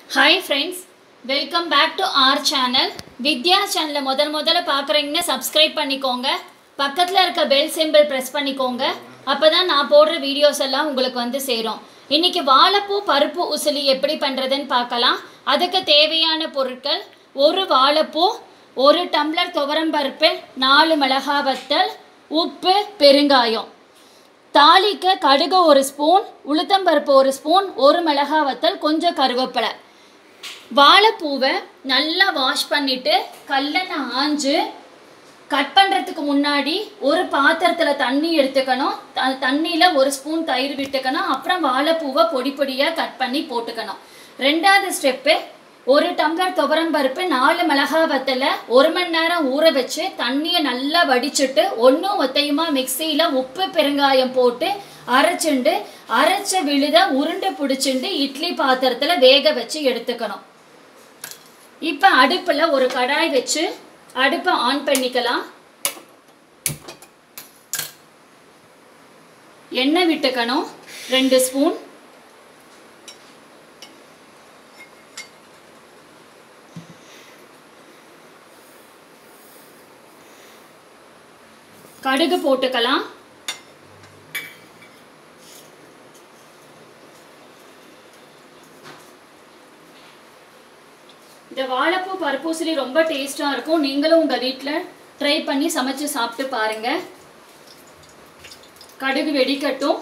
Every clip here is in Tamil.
hi friends welcome back to our channel Vidya சேனலை முதல் முதல்ல பார்க்குறீங்கன்னா சப்ஸ்கிரைப் பண்ணிக்கோங்க பக்கத்தில் இருக்க பெல் சிம்பிள் ப்ரெஸ் பண்ணிக்கோங்க அப்போ தான் நான் போடுற வீடியோஸ் எல்லாம் உங்களுக்கு வந்து சேரும் இன்றைக்கி வாழைப்பூ பருப்பு உசிலி எப்படி பண்ணுறதுன்னு பார்க்கலாம் அதுக்கு தேவையான பொருட்கள் ஒரு வாழைப்பூ ஒரு டம்ளர் துவரம்பருப்பு நாலு மிளகா வத்தல் உப்பு பெருங்காயம் தாளிக்க கடுகு ஒரு ஸ்பூன் உளுத்தம்பருப்பு ஒரு ஸ்பூன் ஒரு மிளகா வத்தல் கொஞ்சம் கருவேப்பிலை வாழைப்பூவை நல்லா வாஷ் பண்ணிவிட்டு கல்லெண்ணெய் ஆஞ்சு கட் பண்ணுறதுக்கு முன்னாடி ஒரு பாத்திரத்தில் தண்ணி எடுத்துக்கணும் த தண்ணியில் ஒரு ஸ்பூன் தயிர் விட்டுக்கணும் அப்புறம் வாழைப்பூவை பொடி பொடியாக கட் பண்ணி போட்டுக்கணும் ரெண்டாவது ஸ்டெப்பு ஒரு டம்ளர் துவரம் பருப்பு நாலு மிளகா வத்தலை ஒரு மணி நேரம் ஊற வச்சு தண்ணியை நல்லா வடிச்சிட்டு ஒன்றும் ஒத்தையுமா மிக்சியில் உப்பு பெருங்காயம் போட்டு அரைச்சுண்டு அரைச்ச விழுத உருண்டை பிடிச்சிண்டு இட்லி பாத்திரத்தில் வேக வச்சு எடுத்துக்கணும் இப்போ அடுப்பில் ஒரு கடாய் வச்சு அடுப்பை ஆன் பண்ணிக்கலாம் எண்ணெய் விட்டுக்கணும் ரெண்டு ஸ்பூன் கடுகு போட்டுக்கலாம் இந்த வாழைப்பூ பருப்பூசலி ரொம்ப டேஸ்ட்டாக இருக்கும் நீங்களும் உங்கள் வீட்டில் ட்ரை பண்ணி சமைச்சு சாப்பிட்டு பாருங்கள் கடுகு வெடிக்கட்டும்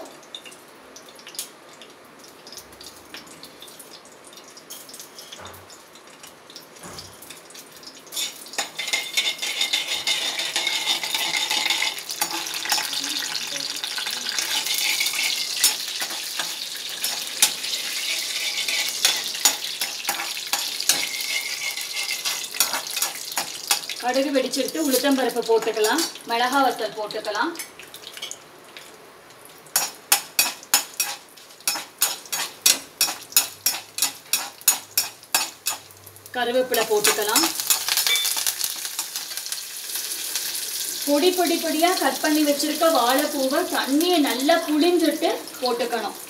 கடுகு வெடிச்சிட்டு உளுத்தம்பருப்பு போட்டுக்கலாம் மிளகா வத்தல் போட்டுக்கலாம் கருவேப்பிலை போட்டுக்கலாம் பொடி பொடி பொடியாக கட் பண்ணி வச்சிருக்க வாழைப்பூவை தண்ணியை நல்லா புளிஞ்சிட்டு போட்டுக்கணும்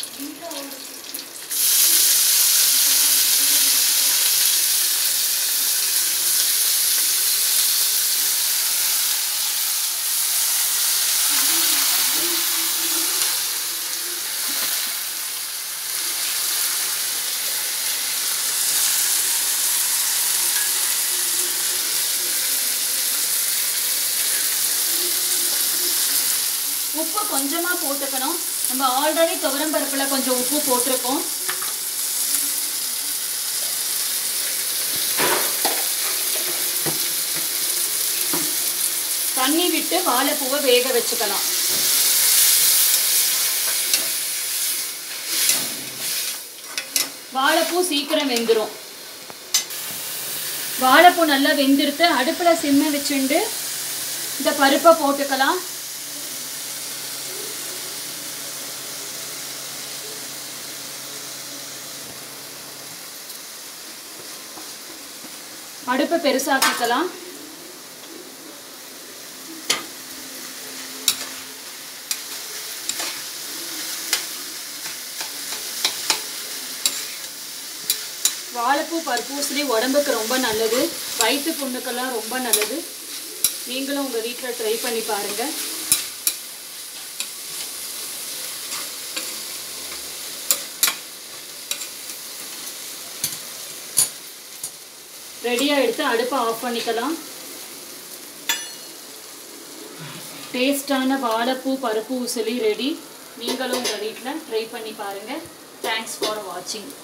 உப்பு கொஞ்சமாக போட்டுக்கணும் நம்ம ஆல்ரெடி துவரம் பருப்பில் கொஞ்சம் உப்பு போட்டிருக்கோம் தண்ணி விட்டு வாழைப்பூவை வேக வச்சுக்கலாம் வாழைப்பூ சீக்கிரம் வெந்துடும் வாழைப்பூ நல்லா வெந்துருத்து அடுப்பில் சிம்ம வச்சுண்டு இந்த பருப்பை போட்டுக்கலாம் அடுப்பை பெருசாக்கிக்கலாம் வாழைப்பூ பருப்பூசலி உடம்புக்கு ரொம்ப நல்லது வயிற்று புண்ணுக்கெல்லாம் ரொம்ப நல்லது நீங்களும் உங்கள் வீட்டில் ட்ரை பண்ணி பாருங்கள் ரெடியாக எடுத்து அடுப்பை ஆஃப் பண்ணிக்கலாம் டேஸ்டான வாழைப்பூ பருப்பு உசிலி ரெடி நீங்களும் உங்கள் வீட்டில் ட்ரை பண்ணி பாருங்கள் தேங்க்ஸ் ஃபார் வாட்சிங்